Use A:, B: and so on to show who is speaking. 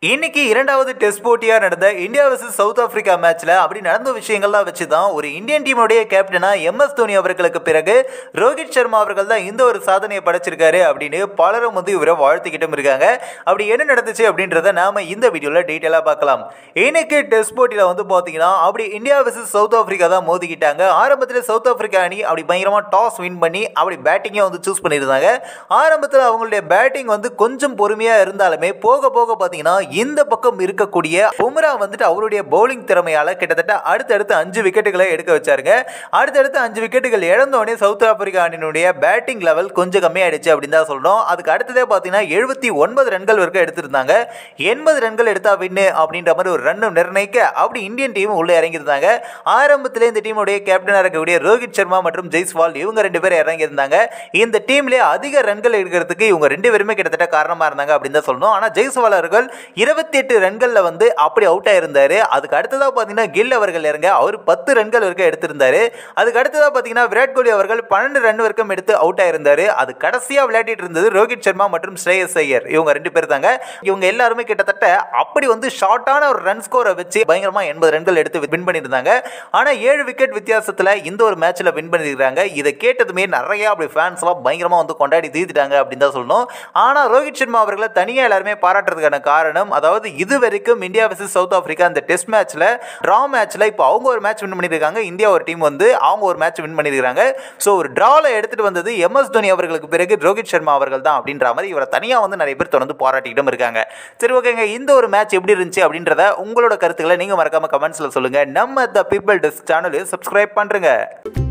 A: இன்னைக்கு இரண்டாவது டெஸ்ட் போட்டியாக நடந்த இந்தியா வர்சஸ் சவுத் ஆப்பிரிக்கா மேட்ச்ல அப்படி நடந்த விஷயங்கள்லாம் வச்சு தான் ஒரு இந்தியன் டீமுடைய கேப்டனா எம் எஸ் தோனி அவர்களுக்கு பிறகு ரோஹித் சர்மா அவர்கள் தான் இந்த ஒரு சாதனையை படைச்சிருக்காரு அப்படின்னு பலரும் வந்து இவரை வாழ்த்துக்கிட்டும் இருக்காங்க அப்படி என்ன நடந்துச்சு அப்படின்றத நாம இந்த வீடியோவில் டீட்டெயிலாக பார்க்கலாம் இன்னைக்கு டெஸ்ட் போட்டியில் வந்து பார்த்தீங்கன்னா அப்படி இந்தியா வர்சஸ் சவுத் ஆப்பிரிக்கா தான் மோதிக்கிட்டாங்க ஆரம்பத்தில் சவுத் ஆப்பிரிக்கா அணி அப்படி பயங்கரமாக டாஸ் வின் பண்ணி அப்படி பேட்டிங்கை வந்து சூஸ் பண்ணியிருந்தாங்க ஆரம்பத்தில் அவங்களுடைய பேட்டிங் வந்து கொஞ்சம் பொறுமையாக இருந்தாலுமே போக போக பார்த்தீங்கன்னா இந்த பக்கம் இருக்கக்கூடிய பும்ரா வந்துட்டு அவருடைய பவுலிங் திறமையால கிட்டத்தட்ட அடுத்தடுத்து அஞ்சு விக்கெட்டுகளை எடுக்க வச்சாருங்க அடுத்தடுத்து அஞ்சு விக்கெட்டுகள் இழந்தோடனே சவுத் ஆப்பிரிக்கா அணியினுடைய பேட்டிங் லெவல் கொஞ்சம் கம்மியாயிடுச்சு அப்படின்னு தான் சொல்றோம் அதுக்கு அடுத்ததே பார்த்தீங்கன்னா எழுபத்தி ஒன்பது ரன்கள் வரைக்கும் எடுத்திருந்தாங்க எண்பது ரன்கள் எடுத்தா வின்னு அப்படின்ற மாதிரி ஒரு ரன்னும் நிர்ணயிக்க அப்படி இந்தியன் டீம் உள்ள இறங்கியிருந்தாங்க ஆரம்பத்திலே இந்த டீமுடைய கேப்டனாக இருக்கக்கூடிய ரோஹித் சர்மா மற்றும் ஜெய்ஸ்வால் இவங்க ரெண்டு பேரும் இறங்கியிருந்தாங்க இந்த டீம்லேயே அதிக ரன்கள் எடுக்கிறதுக்கு இவங்க ரெண்டு பேருமே கிட்டத்தட்ட காரணமாக இருந்தாங்க அப்படின்னு தான் சொல்லணும் ஆனால் ஜெய்ஸ்வால் அவர்கள் இருபத்தி எட்டு ரன்களில் வந்து அப்படி அவுட் ஆயிருந்தாரு அதுக்கு அடுத்ததாக பார்த்தீங்கன்னா கில் அவர்கள் இறங்க அவர் பத்து ரன்கள் வரைக்கும் எடுத்திருந்தாரு அதுக்கு அடுத்ததாக பார்த்தீங்கன்னா விராட் கோலி அவர்கள் பன்னெண்டு ரன் வரைக்கும் எடுத்து அவுட் ஆயிருந்தாரு அது கடைசியாக விளையாடிட்டு இருந்தது ரோஹித் சர்மா மற்றும் ஸ்ரேயஸ் ஐயர் இவங்க ரெண்டு பேர் தாங்க இவங்க எல்லாருமே கிட்டத்தட்ட அப்படி வந்து ஷார்ட்டான ஒரு ரன் ஸ்கோரை வச்சு பயங்கரமாக எண்பது ரன்கள் எடுத்து வின் பண்ணியிருந்தாங்க ஆனால் ஏழு விக்கெட் வித்தியாசத்தில் இந்த ஒரு மேட்ச்சில் வின் பண்ணியிருக்காங்க இதை கேட்டதுமே நிறைய அப்படி ஃபேன்ஸ்லாம் பயங்கரமாக வந்து கொண்டாடி தீர்த்துட்டாங்க அப்படின்னு தான் சொல்லணும் ஆனால் ரோஹித் சர்மா அவர்களை தனியாக எல்லாருமே பாராட்டுறதுக்கான காரணம் அதாவது இது வரைக்கும் இந்தியா வர்சஸ் சவுத் ஆப்பிரிக்கா அந்த டெஸ்ட் மேட்ச்சில் ட்ரா மேட்ச்சில் இப்போ அவங்க ஒரு மேட்ச் வின் பண்ணியிருக்காங்க இந்தியா ஒரு டீம் வந்து அவங்க ஒரு மேட்ச் வின் பண்ணியிருக்காங்க ஸோ ஒரு ட்ராவில் எடுத்துகிட்டு வந்தது எம் எஸ் தோனி அவர்களுக்கு பிறகு ரோஹித் சர்மா அவர்கள் தான் அப்படின்ற மாதிரி இவரை தனியாக வந்து நிறைய பேர் தொடர்ந்து பாராட்டிக்கிட்டும் இருக்காங்க சரி ஓகேங்க இந்த ஒரு மேட்ச் எப்படி இருந்துச்சு அப்படின்றத உங்களோட கருத்துக்களை நீங்கள் மறக்காம கமெண்ட்ஸில் சொல்லுங்கள் நம்ம த பீப்பிள் டெஸ்க் சேனலையும் சப்ஸ்கிரைப் பண்ணுறங்க